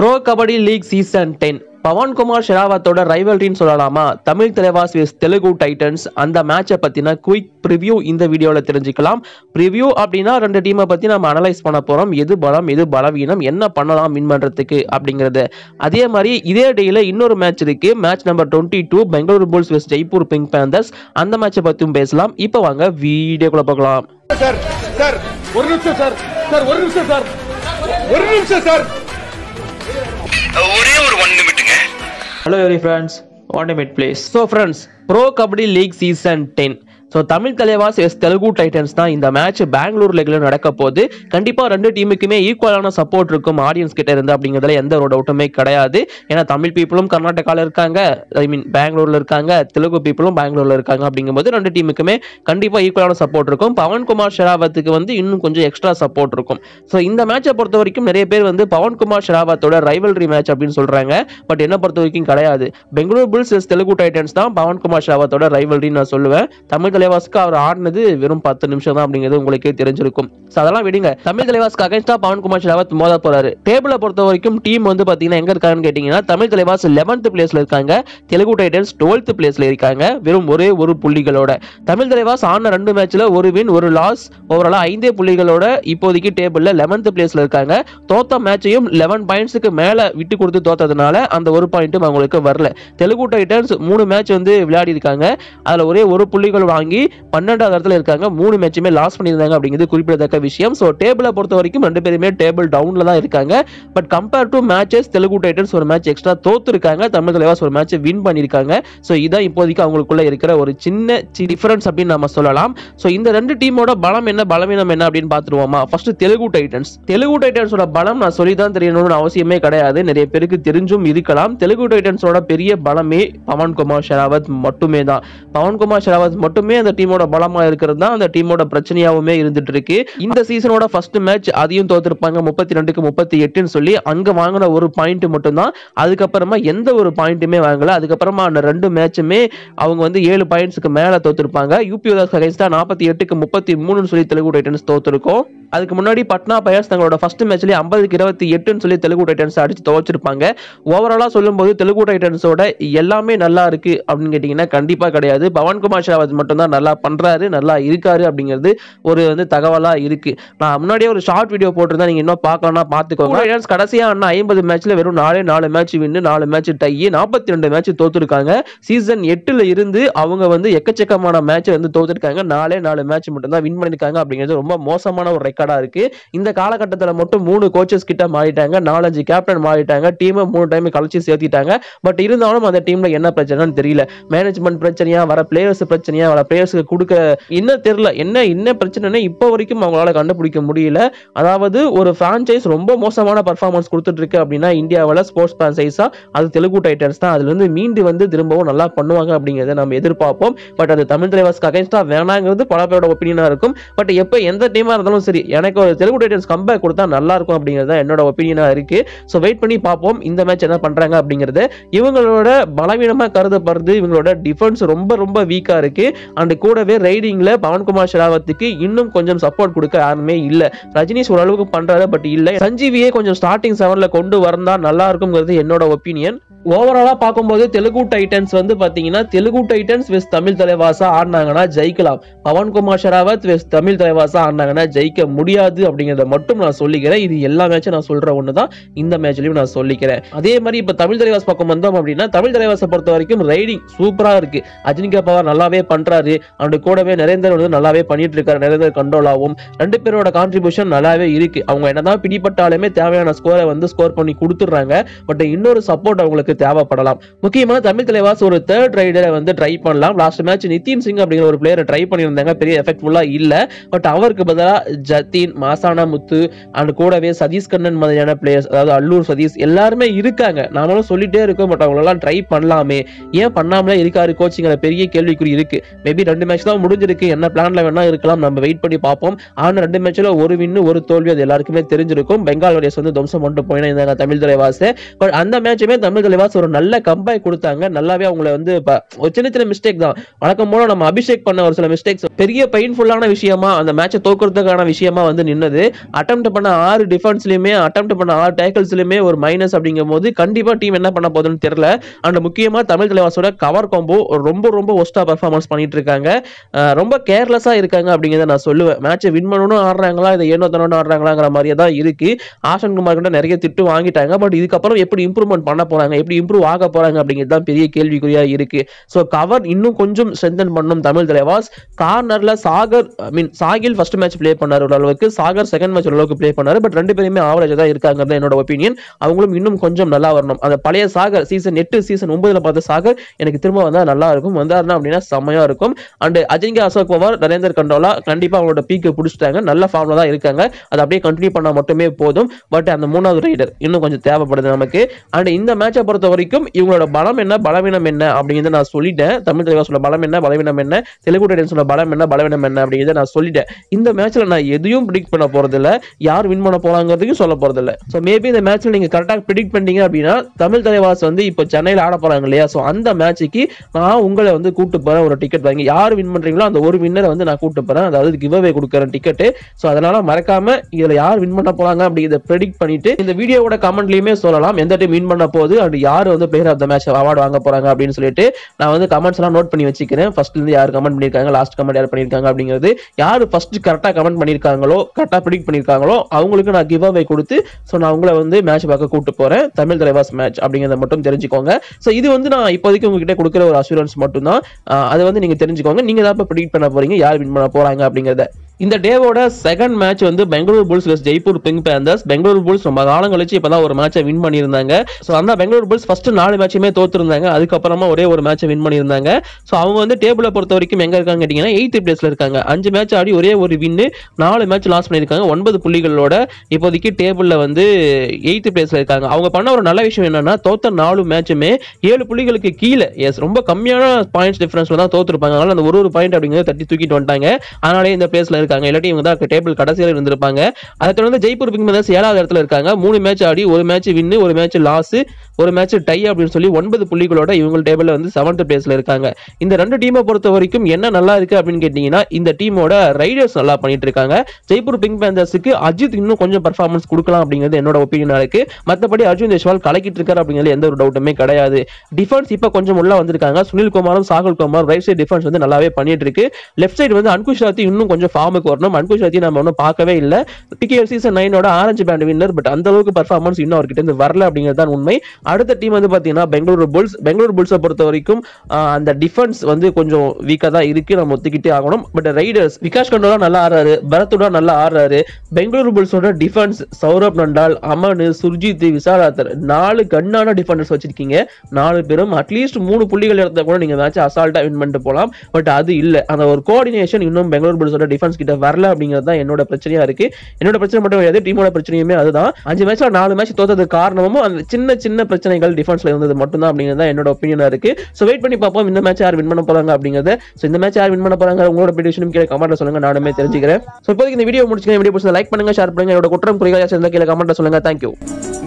bro kabaddi league season ten Pawan Kumar ஷெராவத்தோட ரைவல்ரின்னு சொல்லலாமா தமிழ் தலைவாஸ் விஸ் தெலுங்கு டைட்டன்ஸ் அந்த மேட்சை பற்றின குயிக் ப்ரிவ்யூ இந்த வீடியோவில் தெரிஞ்சுக்கலாம் ப்ரிவ்யூ அப்படின்னா ரெண்டு டீமை பற்றி நம்ம அனலைஸ் பண்ண போகிறோம் எது பலம் எது பலவீனம் என்ன பண்ணலாம் வின் பண்ணுறதுக்கு அப்படிங்கிறது அதே மாதிரி இதே டேயில் இன்னொரு மேட்ச் இருக்கு match number twenty two Bengaluru Bulls vs Jaipur Pink Panthers அந்த மேட்சை பற்றியும் பேசலாம் இப்போ வாங்க வீடியோக்குள்ள பார்க்கலாம் சார் சார் ஒரு நிமிஷம் சார் சார் ஒரு நிமிஷம் சார் ஒரு நிமிஷம் சார் ஒரே ஒரு ஒன் நிமிட்டுங்க hello every friends want mid place so friends pro kabaddi league season ten so Tamil Thalaivas எஸ் தெலுங்கு டைட்டன்ஸ் தான் இந்த மேட்ச் பெங்களூர் லெக்கில் நடக்க போகுது கண்டிப்பாக ரெண்டு டீமுக்குமே ஈக்குவலான சப்போர்ட் இருக்கும் ஆடியன்ஸ் கிட்ட இருந்து அப்படிங்கிறதுல எந்த ஒரு டவுட்டுமே கிடையாது ஏன்னா தமிழ் பீப்புளும் கர்நாடகாவில் இருக்காங்க ஐ மீன் பெங்களூர்ல இருக்காங்க தெலுங்கு பீப்புளும் பெங்களூர்ல இருக்காங்க அப்படிங்கும்போது ரெண்டு டீமுக்குமே கண்டிப்பாக ஈக்குவலான சப்போர்ட் இருக்கும் பவன்குமார் ஷெராவத்துக்கு வந்து இன்னும் கொஞ்சம் எக்ஸ்ட்ரா சப்போர்ட் இருக்கும் ஸோ இந்த மேட்சை பொறுத்த வரைக்கும் நிறைய பேர் வந்து பவன்குமார் ஷெராவத்தோட ரைவல்ரி மேட்ச் அப்படின்னு சொல்றாங்க பட் என்ன பொறுத்த வரைக்கும் கிடையாது பெங்களூர் புல்ஸ் எஸ் தெலுங்கு டைட்டன்ஸ் தான் பவன்குமார் ஷெராவத்தோட ரைவல்ரி நான் சொல்லுவேன் தமிழ் தலைவாஸ்க்கு அவர் ஆடினது வெறும் பத்து நிமிஷம் தான் அப்படிங்கிறது உங்களுக்கே தெரிஞ்சிருக்கும் ஸோ அதெல்லாம் விடுங்க தமிழ் தலைவாஸ்க்கு அகைன்ஸ்டா பவன்குமார் ஷெராவத் மோத போறாரு டேபிளை பொறுத்த வரைக்கும் டீம் வந்து பாத்தீங்கன்னா எங்க இருக்காங்கன்னு கேட்டீங்கன்னா தமிழ் தலைவாஸ் லெவன்த் பிளேஸ்ல இருக்காங்க தெலுங்கு டைட்டன்ஸ் டுவெல்த் பிளேஸ்ல இருக்காங்க வெறும் ஒரே ஒரு புள்ளிகளோட தமிழ் தலைவாஸ் ஆன ரெண்டு மேட்ச்ல ஒரு வின் ஒரு லாஸ் ஓவராலா ஐந்தே புள்ளிகளோட இப்போதைக்கு டேபிள்ல லெவன்த் பிளேஸ்ல இருக்காங்க தோத்த மேட்சையும் லெவன் பாயிண்ட்ஸுக்கு மேல விட்டு கொடுத்து தோத்ததுனால அந்த ஒரு பாயிண்ட்டும் அவங்களுக்கு வரல தெலுங்கு டைட்டன்ஸ் மூணு மேட்ச் வந்து விளையாடி இருக்காங்க அதுல ஒரே ஒரு புள்ளிகள் வாங்கி பன்னெண்டாவது இடத்துல இருக்காங்க மூணு மேட்சுமே லாஸ் பண்ணியிருந்தாங்க அப்படிங்கிறது குறிப்பிடத்தக்க விஷயம் ஸோ டேபிளை பொறுத்த வரைக்கும் ரெண்டு பேருமே டேபிள் டவுன்ல தான் இருக்காங்க but compare to matches Telugu Titans ஒரு மேட்ச் எக்ஸ்ட்ரா தோத்துருக்காங்க தமிழ் தலைவாஸ் ஒரு மேட்ச் வின் பண்ணியிருக்காங்க ஸோ இதான் இப்போதைக்கு அவங்களுக்குள்ள இருக்கிற ஒரு சின்ன டிஃபரன்ஸ் அப்படின்னு நம்ம சொல்லலாம் ஸோ இந்த ரெண்டு டீமோட பலம் என்ன பலவீனம் என்ன அப்படின்னு பார்த்துருவோமா ஃபர்ஸ்ட் தெலுங்கு டைட்டன்ஸ் தெலுங்கு டைட்டன்ஸோட பலம் நான் சொல்லி தான் தெரியணும்னு அவசியமே கிடையாது நிறைய பேருக்கு தெரிஞ்சும் இருக்கலாம் தெலுங்கு டைட்டன்ஸோட பெரிய பலமே பவன்குமார் ஷெராவத் மட்டுமே தான் பவன்குமார் ஷெராவத் மட்டுமே அந்த டீமோட பலமா இருக்கிறது தான் அந்த டீமோட பிரச்சனையாவுமே இருந்துட்டு இருக்கு இந்த சீசனோட ஃபர்ஸ்ட் மேட்ச் அதையும் தோத்துருப்பாங்க முப்பத்தி ரெண்டுக்கு முப்பத்தி எட்டுன்னு சொல்லி அங்க வாங்கின ஒரு பாயிண்ட் மட்டும்தான் அதுக்கப்புறமா எந்த ஒரு பாயிண்ட்டுமே வாங்கல அதுக்கப்புறமா அந்த ரெண்டு மேட்சுமே அவங்க வந்து ஏழு பாயிண்ட்ஸ்க்கு மேல தோத்துருப்பாங்க யூபி அகைன்ஸ்டா நாற்பத்தி எட்டுக்கு முப்பத்தி மூணுன்னு சொல்லி தெலுங்கு டைட்டன்ஸ் தோத்துருக்கோம் அதுக்கு முன்னாடி பட்னா பயர்ஸ் தங்களோட ஃபர்ஸ்ட் மேட்ச்லயே ஐம்பதுக்கு இருபத்தி எட்டுன்னு சொல்லி தெலுங்கு டைட்டன்ஸ் அடிச்சு துவச்சிருப்பாங்க ஓவராலா சொல்லும்போது தெலுங்கு டைட்டன்ஸோட எல்லாமே நல்லா இருக்கு அப்படின்னு கேட்டீங்கன்னா கண்டிப்பா கிடையாது பவன்குமார் ஷெராவத் மட்டும்தான் நல்லா பண்றாரு நல்லா இருக்காரு அப்படிங்கிறது ஒரு வந்து தகவலா இருக்கு நான் முன்னாடியே ஒரு ஷார்ட் வீடியோ போட்டிருந்தேன் நீங்க இன்னும் பார்க்கலன்னா பார்த்துக்கோங்க டைட்டன்ஸ் கடைசியா அண்ணா ஐம்பது மேட்ச்ல வெறும் நாலே நாலு மேட்ச் வின்னு நாலு மேட்ச் டை நாற்பத்தி ரெண்டு மேட்ச் தோத்துருக்காங்க சீசன் எட்டுல இருந்து அவங்க வந்து எக்கச்சக்கமான மேட்ச் வந்து தோத்துருக்காங்க நாலே நாலு மேட்ச் மட்டும் தான் வின் பண்ணிருக்காங்க அப்படிங்கிறது ரொம்ப மோசமான ஒரு ரெக்கார்டா இருக்கு இந்த காலகட்டத்தில் மட்டும் மூணு கோச்சஸ் கிட்ட மாறிட்டாங்க நாலஞ்சு கேப்டன் மாறிட்டாங்க டீமை மூணு டைம் கழிச்சு சேர்த்திட்டாங்க பட் இருந்தாலும் அந்த டீம்ல என்ன பிரச்சனைன்னு தெரியல மேனேஜ்மெண்ட் பிரச்சனையா வர பிளேயர்ஸ் பிரச்சனையா வர பிளேயர்ஸ்க்கு கொடுக்க என்ன தெரியல என்ன என்ன பிரச்சனைன்னு இப்போ வரைக்கும் அவங்களால கண்டுபிடிக்க முடியல அதாவது ஒரு ஃப்ரான்ச்சைஸ் ரொம்ப மோசமான பர்ஃபார்மன்ஸ் கொடுத்துட்டு இருக்கு அப்படின்னா இந்தியாவில் ஸ்போர்ட்ஸ் ஃப்ரான்ச்சைஸா அது தெலுங்கு டைட்டன்ஸ் தான் அதுல இருந்து மீண்டு வந்து திரும்பவும் நல்லா பண்ணுவாங்க அப்படிங்கிறத நம்ம எதிர்பார்ப்போம் பட் அது தமிழ் தலைவாஸ்க்கு அகைன்ஸ்டா வேணாங்கிறது பல பேரோட ஒப்பீனியனா இருக்கும் பட் எப்போ எந்த டீமா இருந்தாலும் சரி எனக்கு ஒரு தெலுங்கு டைட்டன்ஸ் கம்பேக் கொடுத்தா நல்லா இருக்கும் அப்படிங்கிறது தான் என்னோட ஒப்பீனியனா இருக்கு ஸோ வெயிட் பண்ணி பார்ப்போம் இந்த மேட்ச் என்ன பண்றாங்க அப்படிங்கிறது இவங்களோட பலவீனமா கருதப்படுறது இவங்களோட டிஃபென்ஸ் ரொம்ப ரொம்ப வீக்கா இருக்கு அண்ட் கூடவே ரைடிங்ல பவன்குமார் ஷெராவத்துக்கு இன்னும் கொஞ்சம் சப்போர்ட் கொடுக்க யாருமே இல்ல ரஜினிஷ் ஓரளவுக்கு பண்றாரு பட் இல்ல சஞ்சீவியே கொஞ்சம் ஸ்டார்டிங் செவன்ல கொண்டு வந்தா நல்லா இருக்குங்கிறது என்னோட ஒப்பீனியன் ஓவராலா பார்க்கும்போது தெலுங்கு டைட்டன்ஸ் வந்து பாத்தீங்கன்னா தெலுங்கு டைட்டன்ஸ் வெஸ் தமிழ் தலைவாசா ஆடினாங்கன்னா ஜெயிக்கலாம் பவன்குமார் ஷெராவத் வெஸ் தமிழ் தலைவாசா ஆடினாங்கன்னா ஜெயிக்க முடியாது அப்படிங்கறத மட்டும் நான் சொல்லிக்கிறேன் இது எல்லா மேட்சும் நான் சொல்ற ஒன்று தான் இந்த மேட்ச்லயும் நான் சொல்லிக்கிறேன் அதே மாதிரி இப்ப தமிழ் தலைவாஸ் பக்கம் வந்தோம் அப்படின்னா தமிழ் தலைவாசை பொறுத்த வரைக்கும் ரைடிங் சூப்பரா இருக்கு அஜினிகா பவர் நல்லாவே பண்றாரு அண்ட் கூடவே நரேந்தர் வந்து நல்லாவே பண்ணிட்டு இருக்காரு நரேந்தர் கண்ட்ரோலாவும் ரெண்டு பேரோட கான்ட்ரிபியூஷன் நல்லாவே இருக்கு அவங்க என்னதான் பிடிப்பட்டாலுமே தேவையான ஸ்கோரை வந்து ஸ்கோர் பண்ணி கொடுத்துடுறாங்க பட் இன்னொரு சப்போர்ட் அவங்களுக்கு தேவைப்படலாம் முக்கியமா தமிழ் தலைவாஸ் ஒரு தேர்ட் ரைடரை வந்து ட்ரை பண்ணலாம் லாஸ்ட் மேட்ச் நிதின் சிங் அப்படிங்கிற ஒரு பிளேயரை ட்ரை பண்ணியிருந்தாங்க பெரிய எஃபெக்ட்ஃபுல்லா இல்ல பட் அவருக்கு பதிலா ஜத்தீன் மாசானா முத்து அண்ட் கூடவே சதீஷ் கண்ணன் மாதிரியான பிளேயர்ஸ் அதாவது அல்லூர் சதீஷ் எல்லாருமே இருக்காங்க நாமளும் சொல்லிட்டே இருக்கோம் பட் அவங்களெல்லாம் ட்ரை பண்ணலாமே ஏன் பண்ணாமலே இருக்காரு கோச்சிங்கிற பெரிய கேள்விக்குறி இருக்கு மேபி மேபி ரெண்டு மேட்ச் தான் முடிஞ்சிருக்கு என்ன பிளான்ல வேணா இருக்கலாம் நம்ம வெயிட் பண்ணி பார்ப்போம் ஆனா ரெண்டு மேட்ச்ல ஒரு வின்னு ஒரு தோல்வி அது எல்லாருக்குமே தெரிஞ்சிருக்கும் பெங்கால் வாரியர்ஸ் வந்து துவம்சம் பண்ணிட்டு போயினா தமிழ் தலைவாஸ் பட் அந்த மேட்சுமே தமிழ் தலைவாஸ் ஒரு நல்ல கம்பேக் கொடுத்தாங்க நல்லாவே அவங்கள வந்து இப்ப ஒரு சின்ன சின்ன மிஸ்டேக் தான் வழக்கம் போல நம்ம அபிஷேக் பண்ண ஒரு சில மிஸ்டேக்ஸ் பெரிய பெயின்ஃபுல்லான விஷயமா அந்த மேட்சை தோக்குறதுக்கான விஷயமா வந்து நின்னது அட்டம் பண்ண ஆறு டிஃபென்ஸ்லயுமே அட்டம் பண்ண ஆறு டேக்கிள்ஸ்லயுமே ஒரு மைனஸ் அப்படிங்கும் போது கண்டிப்பா டீம் என்ன பண்ண போகுதுன்னு தெரியல அண்ட் முக்கியமா தமிழ் தலைவாசோட கவர் காம்போ ரொம்ப ரொம்ப ஒஸ்டா பர்ஃபார்மன்ஸ் பண்ணிட்டு இருக்காங்க அஹ் ரொம்ப கேர்லெஸ்ஸா இருக்காங்க அப்படிங்கிறத நான் சொல்லுவேன் மேட்சை வின் பண்ணணும் ஆடுறாங்களா இதை ஏனோ தானோ ஆடுறாங்களாங்கிற மாதிரியே தான் இருக்கு ஆஷன் குமார் கிட்ட நிறைய திட்டு வாங்கிட்டாங்க பட் இதுக்கப்புறம் எப்படி இம்ப்ரூவ்மெண்ட் பண்ண போறாங்க எப்படி இம்ப்ரூவ் ஆக போறாங்க அப்படிங்கிறது தான் பெரிய கேள்விக்குறியா இருக்கு ஸோ கவர் இன்னும் கொஞ்சம் ஸ்ட்ரென்தன் பண்ணணும் தமிழ் தலைவாஸ் கார்னர்ல Sagar I mean Sahil first match play பண்ணாரு ஓரளவுக்கு சாகர் செகண்ட் மேட்ச் ஓரளவுக்கு ப்ளே பண்ணாரு பட் ரெண்டு பேருமே ஆவரேஜ் தான் இருக்காங்கிறது என்னோட ஒப்பீனியன் அவங்களும் இன்னும் கொஞ்சம் நல்லா வரணும் அந்த பழைய சாகர் சீசன் எட்டு சீசன் ஒன்பதுல பார்த்த சாகர் எனக்கு திரும்ப வந்தா நல்லா இருக்கும் வந்தாருன்னா அப்படின்னா செம்மையா இருக்கும் அண்ட் அஜிங்க அசோக் பவார் நரேந்தர் கண்டோலா கண்டிப்பா அவங்களோட பீக்கை பிடிச்சிட்டாங்க நல்ல ஃபார்ம்ல தான் இருக்காங்க அதை அப்படியே கண்டினியூ பண்ணா மட்டுமே போதும் பட் அந்த மூணாவது ரைடர் இன்னும் கொஞ்சம் தேவைப்படுது நமக்கு அண்ட் இந்த மேட்சை பொறுத்த வரைக்கும் இவங்களோட பலம் என்ன பலவீனம் என்ன அப்படிங்கிறத நான் சொல்லிட்டேன் தமிழ் தலைவர் சொல்ல பலம் என்ன பலவீனம் என்ன தெலுங்கு டைட்டன்ஸ் சொல்ல பலம் என்ன பலவீனம் என்ன அப்படிங்கிறத நான் சொல்லிட்டேன் இந்த மேட்ச்ல நான் எதையும் ப்ரிடிக்ட் பண்ண போறது இல்ல யார் வின் பண்ண போறாங்கிறதையும் சொல்ல போறது இல்ல ஸோ மேபி இந்த மேட்ச்ல நீங்க கரெக்டாக ப்ரிடிக்ட் பண்ணீங்க அப்படின்னா தமிழ் தலைவாஸ் வந்து இப்போ சென்னையில் ஆட போறாங்க இல்லையா ஸோ அந்த மேட்சுக்கு நான் உங்களை வந்து கூட்டு போறேன் ஒரு டிக்கெட் வாங்கி யார் வின் பண்றீங்களோ அந்த ஒரு வின்னரை வந்து நான் கூட்டு போறேன் அதாவது கிவ் அவே கொடுக்குறேன் டிக்கெட் ஸோ அதனால மறக்காம இதுல யார் வின் பண்ண போறாங்க அப்படிங்கிறத ப்ரெடிக்ட் பண்ணிட்டு இந்த வீடியோவோட கமெண்ட்லயுமே சொல்லலாம் எந்த டீம் வின் பண்ண போகுது அண்ட் யார் வந்து player of the match award வாங்க போறாங்க அப்படின்னு சொல்லிட்டு நான் வந்து கமெண்ட்ஸ் எல்லாம் நோட் பண்ணி வச்சுக்கிறேன் ஃபர்ஸ்ட்ல இருந்து யார் கமெண்ட் பண்ணிருக்காங்க லாஸ்ட் கமெண்ட் யார் பண்ணிருக்காங்க அப்படிங்கிறது யார் ஃபர்ஸ்ட் கரெக்டா கமெண்ட் பண்ணிருக்காங்களோ கரெக்டா ப்ரிடிக்ட் பண்ணிருக்காங்களோ அவங்களுக்கு நான் கிவ் அவே கொடுத்து ஸோ நான் உங்களை வந்து மேட்ச் பார்க்க கூட்டு போறேன் தமிழ் தலைவாஸ் மேட்ச் அப்படிங்கிறத மட்டும் தெரிஞ்சுக்கோங்க ஸோ இது வந்து நான் இப்போதைக்கு உங்ககிட்ட கொடுக்குற ஒரு அசூரன்ஸ் மட்டும் தான் அதை வந்து நீங்க தெரிஞ்சுக்கோங்க நீங்க தான் இப்போ ப்ரிடிக்ட் பண்ண போறீங்க யார் வின் பண்ண போறாங்க அப்படிங்கிறத இந்த டேவோட செகண்ட் மேட்ச் வந்து Bangalore Bulls vs Jaipur Pink Panthers Bangalore Bulls ரொம்ப காலம் கழிச்சு இப்பதான் ஒரு மேட்சை வின் பண்ணியிருந்தாங்க ஸோ அந்த பெங்களூர் புல்ஸ் ஃபர்ஸ்ட் நாலு மேட்சுமே தோத்துருந்தாங்க அதுக்கப்புறமா ஒரே ஒரு மேட்சை வின் பண்ணியிருந்தாங்க ஸோ அவங்க வந்து டேபிளை பொறுத்த வரைக்கும் எங்க இருக்காங்க கேட்டீங்கன்னா எயித் பிளேஸ்ல இருக்காங்க அஞ்சு மேட்ச் ஆடி ஒரே ஒரு வின்னு நாலு மேட்ச் லாஸ் பண்ணியிருக்காங்க ஒன்பது புள்ளிகளோட இப்போதைக்கு டேபிள்ல வந்து எயித் பிளேஸ்ல இருக்காங்க அவங்க பண்ண ஒரு நல்ல விஷயம் என்னன்னா தோத்த நாலு மேட்சுமே ஏழு புள்ளிகளுக்கு கீழே எஸ் ரொம்ப கம்மியான பாயிண்ட்ஸ் டிஃபரன்ஸ்ல தான் தோத்துருப்பாங்க அதனால அந்த ஒரு ஒரு பாயிண்ட் அப்படிங்கிறத தட்டி தூக்கிட்டு வந்துட்டாங்க அதனாலே இந்த பிளேஸ்ல இருக்காங்க இல்லாட்டி இவங்க தான் டேபிள் கடைசியில் இருந்திருப்பாங்க அதை தொடர்ந்து ஜெய்ப்பூர் பிங் பேந்தர்ஸ் ஏழாவது இடத்துல இருக்காங்க மூணு மேட்ச் ஆடி ஒரு மேட்ச் வின்னு ஒரு மேட்ச் லாஸ் ஒரு மேட்ச் டை அப்படின்னு சொல்லி ஒன்பது புள்ளிகளோட இவங்க டேபிள்ல வந்து செவன்த் பிளேஸ்ல இருக்காங்க இந்த ரெண்டு டீமை பொறுத்த வரைக்கும் என்ன நல்லா இருக்கு அப்படின்னு கேட்டீங்கன்னா இந்த டீமோட ரைடர்ஸ் நல்லா பண்ணிட்டு இருக்காங்க ஜெய்ப்பூர் பிங்க் பேந்தர்ஸுக்கு அஜித் இன்னும் கொஞ்சம் பர்ஃபார்மன்ஸ் கொடுக்கலாம் அப்படிங்கிறது என்னோட ஒப்பீனியனா இருக்கு மற்றபடி அர்ஜுன் தேஷ்வால் கலக்கிட்டு இருக்காரு அப்படிங்கிறது எந்த ஒரு டவுட்டுமே கிடையாது டிஃபென்ஸ் இப்போ கொஞ்சம் உள்ள வந்திருக்காங்க சுனில் குமாரும் Sahul Kumar right side defence வந்து நல்லாவே பண்ணிட்டு இருக்கு லெஃப்ட் சைடு வந்து அன்குஷ் ராத்தி இன்னும் கொஞ்சம் ஃபார்முக்கு வரணும் அன்குஷ் ராத்தி நம்ம ஒன்றும் பார்க்கவே இல்லை டிகேஎல் சீசன் நைனோட ஆரஞ்சு பேண்ட் வின்னர் பட் அந்த அளவுக்கு பர்ஃபார்மன்ஸ் இன்னும் அவர்கிட்ட இருந்து வரல அப்படிங்கிறது தான் உண்மை அடுத்த டீம் வந்து பார்த்தீங்கன்னா பெங்களூரு புல்ஸ் பெங்களூர் புல்ஸை பொறுத்த வரைக்கும் ஆஹ், அந்த டிஃபென்ஸ் வந்து கொஞ்சம் வீக்காக தான் இருக்கு நம்ம ஒத்துக்கிட்டே ஆகணும் பட் ரைடர்ஸ் விகாஷ் கண்டோலா நல்லா ஆடுறாரு பரத்துடா நல்லா ஆடுறாரு பெங்களூரு புல்ஸோட டிஃபென்ஸ் சௌரப் நண்டால் அமனு சுர்ஜித் விசாலாத்தர் நாலு கண்ணான டிஃபெண்டர்ஸ் வச்சிருக்கீங்க நாலு பேரும் அட்லீஸ்ட் மூணு புள்ளிகள் எடுத்தா கூட நீங்க மேட்ச் அசால்ட்டா வின் பண்ணிட்டு போகலாம் பட் அது இல்ல அந்த ஒரு கோஆர்டினேஷன் இன்னும் பெங்களூர் புல்ஸோட டிஃபென்ஸ் கிட்ட வரல அப்படிங்கிறது தான் என்னோட பிரச்சனையா இருக்கு என்னோட பிரச்சனை மட்டும் கிடையாது டீமோட பிரச்சனையுமே அதுதான் அஞ்சு மேட்ச்ல நாலு மேட்ச் தோத்ததுக்கு காரணமும் அந்த சின்ன சின்ன பிரச்சனைகள் டிஃபென்ஸ்ல இருந்தது மட்டும் தான் அப்படிங்கிறது தான் என்னோட ஒப்பீனியனா இருக்கு ஸோ வெயிட் பண்ணி பார்ப்போம் இந்த மேட்ச் யார் வின் பண்ண போறாங்க அப்படிங்கிறது ஸோ இந்த மேட்ச் யார் வின் பண்ண போறாங்க உங்களோட ப்ரிடிஷனும் கீழே கமெண்ட்ல சொல்லுங்க நானுமே தெரிஞ்சுக்கிறேன் ஸோ இப்போதைக்கு இந்த வீடியோ முடிச்சுக்கேன் வீடியோ பிடிச்சா லைக் பண்ணுங்க ஷேர் பண்ணுங்க என்னோட குற்றம் குறைகள் இருந்தால் கீழே கமெண்ட்ல சொல்லுங்க தேங்க்யூ